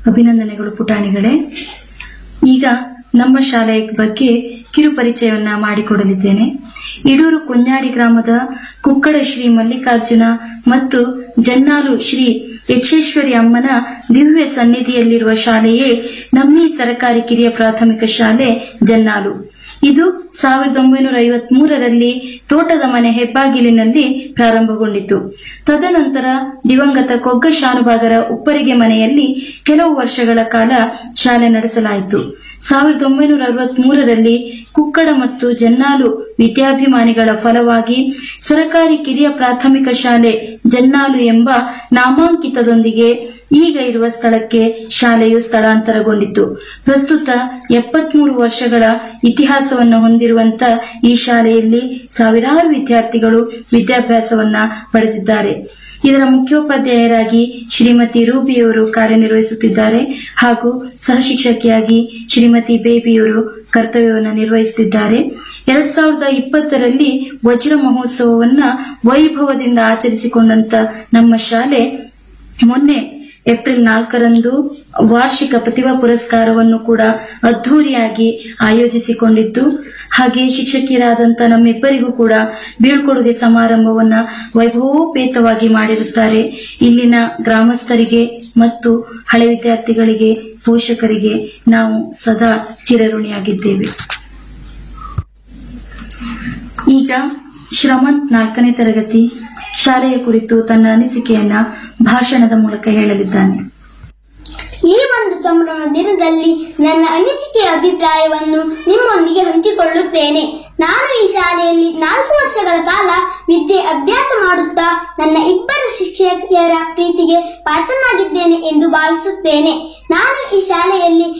ಅಭಿನಂದನೆಗಳು ಪುಟಾಣಿಗಳೇ ಈಗ ನಮ್ಮ ಶಾಲೆಯ ಬಗ್ಗೆ ಕಿರು ಪರಿಚಯವನ್ನ ಮಾಡಿಕೊಡಲಿದ್ದೇನೆ ಇಡೂರು ಕುഞ്ഞാಡಿ ಗ್ರಾಮದ ಕುಕ್ಕಡ ಶ್ರೀ ಮಲ್ಲಿಕಾರ್ಜುನ ಮತ್ತು ಜನ್ನಾಲು ಶ್ರೀ ಯಕ್ಷೇಶ್ವರಿ ಅಮ್ಮನ ದಿವ್ಯ ಸನ್ನಿಧಿಯಲ್ಲಿರುವ ಶಾಲೆಯೇ ನಮ್ಮಿ ಸರಕಾರಿ ಕಿರಿಯ ಪ್ರಾಥಮಿಕ ಶಾಲೆ ಜನ್ನಾಲು ಇದು ಸಾವಿರದ ಒಂಬೈನೂರ ಐವತ್ ಮೂರರಲ್ಲಿ ತೋಟದ ಮನೆ ಹೆಬ್ಬಾಗಿಲಿನಲ್ಲಿ ಪ್ರಾರಂಭಗೊಂಡಿತು ತದನಂತರ ದಿವಂಗತ ಕೊಗ್ಗ ಶಾನುಭಾಗರ ಉಪ್ಪರಿಗೆ ಮನೆಯಲ್ಲಿ ಕೆಲವು ವರ್ಷಗಳ ಕಾಲ ಶಾಲೆ ನಡೆಸಲಾಯಿತು ಸಾವಿರದ ಒಂಬೈನೂರ ಅರವತ್ ಮೂರರಲ್ಲಿ ಕುಕ್ಕಡ ಮತ್ತು ಜನ್ನಾಲು ವಿದ್ಯಾಭಿಮಾನಿಗಳ ಫಲವಾಗಿ ಸರಕಾರಿ ಕಿರಿಯ ಪ್ರಾಥಮಿಕ ಶಾಲೆ ಜನ್ನಾಲು ಎಂಬ ನಾಮಾಂಕಿತದೊಂದಿಗೆ ಈಗ ಇರುವ ಸ್ಥಳಕ್ಕೆ ಶಾಲೆಯು ಸ್ಥಳಾಂತರಗೊಂಡಿತು ಪ್ರಸ್ತುತ ಎಪ್ಪತ್ಮೂರು ವರ್ಷಗಳ ಇತಿಹಾಸವನ್ನು ಹೊಂದಿರುವಂತ ಈ ಶಾಲೆಯಲ್ಲಿ ಸಾವಿರಾರು ವಿದ್ಯಾರ್ಥಿಗಳು ವಿದ್ಯಾಭ್ಯಾಸವನ್ನ ಪಡೆದಿದ್ದಾರೆ ಇದರ ಮುಖ್ಯೋಪಾಧ್ಯಾಯರಾಗಿ ಶ್ರೀಮತಿ ರೂಬಿಯವರು ಕಾರ್ಯನಿರ್ವಹಿಸುತ್ತಿದ್ದಾರೆ ಹಾಗೂ ಸಹಶಿಕ್ಷಕಿಯಾಗಿ ಶ್ರೀಮತಿ ಬೇಬಿಯವರು ಕರ್ತವ್ಯವನ್ನು ನಿರ್ವಹಿಸುತ್ತಿದ್ದಾರೆ ಎರಡ್ ಸಾವಿರದ ಇಪ್ಪತ್ತರಲ್ಲಿ ವಜ್ರ ಮಹೋತ್ಸವವನ್ನ ವೈಭವದಿಂದ ಆಚರಿಸಿಕೊಂಡಂತ ನಮ್ಮ ಶಾಲೆ ಮೊನ್ನೆ ಏಪ್ರಿಲ್ ನಾಲ್ಕರಂದು ವಾರ್ಷಿಕ ಪ್ರತಿಭಾ ಪುರಸ್ಕಾರವನ್ನು ಕೂಡ ಅದ್ಧೂರಿಯಾಗಿ ಆಯೋಜಿಸಿಕೊಂಡಿದ್ದು ಹಾಗೆ ಶಿಕ್ಷಕಿಯರಾದಂತ ನಮ್ಮಿಬ್ಬರಿಗೂ ಕೂಡ ಬೀಳ್ಕೊಡುಗೆ ಸಮಾರಂಭವನ್ನ ವೈಭವೋಪೇತವಾಗಿ ಮಾಡಿರುತ್ತಾರೆ ಇಲ್ಲಿನ ಗ್ರಾಮಸ್ಥರಿಗೆ ಮತ್ತು ಹಳೆ ವಿದ್ಯಾರ್ಥಿಗಳಿಗೆ ಪೋಷಕರಿಗೆ ನಾವು ಸದಾ ಚಿರಋಣಿಯಾಗಿದ್ದೇವೆ ಈಗ ಶ್ರಮಂತ್ ನಾಲ್ಕನೇ ತರಗತಿ ಶಾಲೆಯ ಕುರಿತು ತನ್ನ ಅನಿಸಿಕೆಯನ್ನ ಭಾಷಣದ ಮೂಲಕ ಹೇಳಲಿದ್ದಾನೆ ಈ ಒಂದು ಸಂಭ್ರಮ ದಿನದಲ್ಲಿ ನನ್ನ ಅನಿಸಿಕೆಯ ಅಭಿಪ್ರಾಯವನ್ನು ನಿಮ್ಮೊಂದಿಗೆ ಹಂಚಿಕೊಳ್ಳುತ್ತೇನೆ ನಾನು ಈ ಶಾಲೆಯಲ್ಲಿ ನಾಲ್ಕು ವರ್ಷಗಳ ಕಾಲ ವಿದ್ಯೆ ಅಭ್ಯಾಸ ಮಾಡುತ್ತಾ ನನ್ನ ಇಬ್ಬರು ಶಿಕ್ಷಕಿಯರ ಪ್ರೀತಿಗೆ ಪಾತ್ರನಾಗಿದ್ದೇನೆ ಎಂದು ಭಾವಿಸುತ್ತೇನೆ ನಾನು ಈ ಶಾಲೆಯಲ್ಲಿ